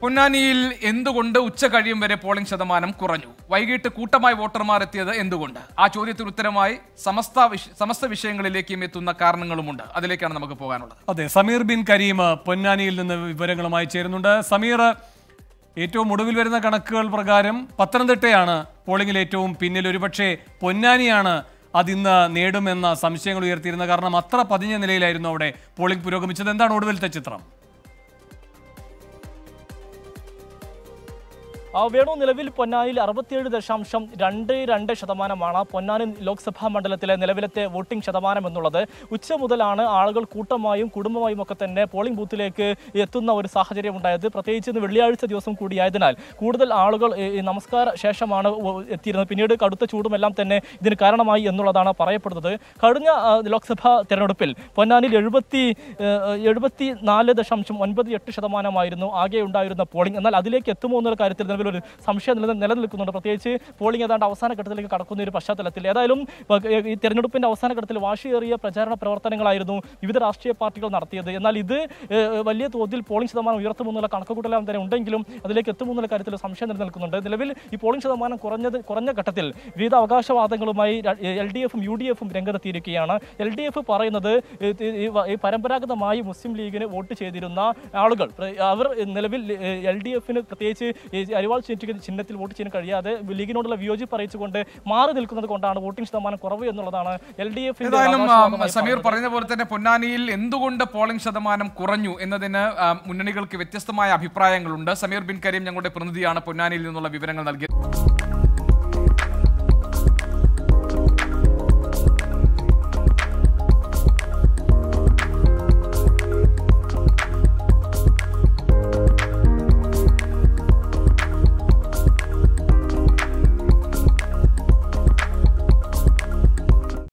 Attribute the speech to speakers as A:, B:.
A: പൊന്നാനിയിൽ എന്തുകൊണ്ട് ഉച്ച കഴിയും വരെ പോളിംഗ് ശതമാനം കുറഞ്ഞു വൈകിട്ട് കൂട്ടമായി വോട്ടർമാർ എത്തിയത് എന്തുകൊണ്ട് ആ ചോദ്യത്തിന് ഉത്തരമായി സമസ്ത വിഷ- സമസ്ത വിഷയങ്ങളിലേക്കും എത്തുന്ന കാരണങ്ങളുമുണ്ട് അതിലേക്കാണ് നമുക്ക് പോകാനുള്ളത്
B: അതെ സമീർ ബിൻ കരീം പൊന്നാനിയിൽ നിന്ന് വിവരങ്ങളുമായി ചേരുന്നുണ്ട് സമീർ ഏറ്റവും ഒടുവിൽ വരുന്ന കണക്കുകൾ പ്രകാരം പത്തനംതിട്ടയാണ് പോളിംഗിൽ ഏറ്റവും പിന്നിൽ ഒരുപക്ഷെ പൊന്നാനിയാണ് അതിന്ന് നേടുമെന്ന സംശയങ്ങൾ ഉയർത്തിയിരുന്നത് കാരണം അത്ര പതിഞ്ഞ നിലയിലായിരുന്നു അവിടെ പോളിംഗ് പുരോഗമിച്ചത് എന്താണ് ഒടുവിലത്തെ ചിത്രം
C: ആ, വേണു നിലവിൽ പൊന്നാനിയിൽ അറുപത്തിയേഴ് ദശാംശം രണ്ട് രണ്ട് ശതമാനമാണ് പൊന്നാനി ലോക്സഭാ മണ്ഡലത്തിലെ നിലവിലത്തെ വോട്ടിംഗ് ശതമാനം എന്നുള്ളത് ഉച്ച മുതലാണ് ആളുകൾ കൂട്ടമായും കുടുംബമായും ഒക്കെ തന്നെ പോളിംഗ് ബൂത്തിലേക്ക് എത്തുന്ന ഒരു സാഹചര്യം ഉണ്ടായത് പ്രത്യേകിച്ച് ഇന്ന് വെള്ളിയാഴ്ച ദിവസം കൂടിയായതിനാൽ കൂടുതൽ ആളുകൾ ഈ, ഈ നമസ്കാര ശേഷമാണ് ഒ- എത്തിയിരുന്നത് പിന്നീട് കടുത്ത ചൂടുമെല്ലാം തന്നെ ഇതിന് കാരണമായി എന്നുള്ളതാണ് പറയപ്പെടുന്നത് കഴിഞ്ഞ ആ, ലോക്സഭാ തെരഞ്ഞെടുപ്പിൽ പൊന്നാനിയിൽ എഴുപത്തി എഴുപത്തി നാല് ദശാംശം ഒൻപത് എട്ട് ശതമാനമായിരുന്നു ആകെ ഉണ്ടായിരുന്ന പോളിംഗ് എന്നാൽ അതിലേക്ക് എത്തുമോ എന്നുള്ള കാര്യത്തിൽ നിലവിൽ ഒരു സംശയം നില നിലനിൽക്കുന്നുണ്ട് പ്രത്യേകിച്ച് പോളിംഗ് ഏതാണ്ട് അവസാന ഘട്ടത്തിലേക്ക് കടക്കുന്ന ഒരു പശ്ചാത്തലത്തിൽ ഏതായാലും പ- ഈ തെരഞ്ഞെടുപ്പിന്റെ അവസാന ഘട്ടത്തിൽ വാശിയേറിയ പ്രചാരണ പ്രവർത്തനങ്ങളായിരുന്നു വിവിധ രാഷ്ട്രീയ പാർട്ടികൾ നടത്തിയത് എന്നാൽ ഇത് ഏഹ്, വലിയ തോതിൽ പോളിംഗ് ശതമാനം ഉയർത്തുമെന്നുള്ള കണക്കുകൂട്ടലെല്ലാം തന്നെ ഉണ്ടെങ്കിലും അതിലേക്ക് എത്തുമെന്നുള്ള കാര്യത്തിൽ സംശയം നിലനിൽക്കുന്നുണ്ട് നിലവിൽ ഈ പോളിംഗ് ശതമാനം കുറഞ്ഞത് കുറഞ്ഞ ഘട്ടത്തിൽ വിവിധ അവകാശവാദങ്ങളുമായി എൽ ഡി എഫും യു ഡി എഫും രംഗത്തെത്തിയിരിക്കുകയാണ് എൽ ഡി എഫ് പറയുന്നത് ഈ- ഈ- ഈ വ- ഈ പരമ്പരാഗതമായി മുസ്ലിം ലീഗിന് വോട്ട് ചെയ്തിരുന്ന ആളുകൾ പ്ര- അവർ നിലവിൽ എൽ ഡി എഫിന് പ്രത്യേകിച്ച് ഈ അരിവാൾ ചിഹ്ന- ചിഹ്നത്തിൽ വോട്ട് ചെയ്യാൻ കഴിയാതെ ലീഗിനോടുള്ള വിയോജിപ്പ് അറിയിച്ചുകൊണ്ട് മാറി നിൽക്കുന്നത് കൊണ്ടാണ് വോട്ടിംഗ് ശതമാനം കുറവ് എന്നുള്ളതാണ് എൽ ഡി
A: ഏതായാലും ആ,
C: എഫിന്റെ
A: സമീർ പറയുന്ന പോലെ തന്നെ പൊന്നാനിയിൽ എന്തുകൊണ്ട് പോളിംഗ് ശതമാനം കുറഞ്ഞു എന്നതിന് ആ, മുന്നണികൾക്ക് വ്യത്യസ്തമായ അഭിപ്രായങ്ങളുണ്ട് സമീർ ബിൻ കരീം ഞങ്ങളുടെ പ്രതിനിധിയാണ് പൊന്നാനിയിൽ നിന്നുള്ള വിവരങ്ങൾ നൽകിയത്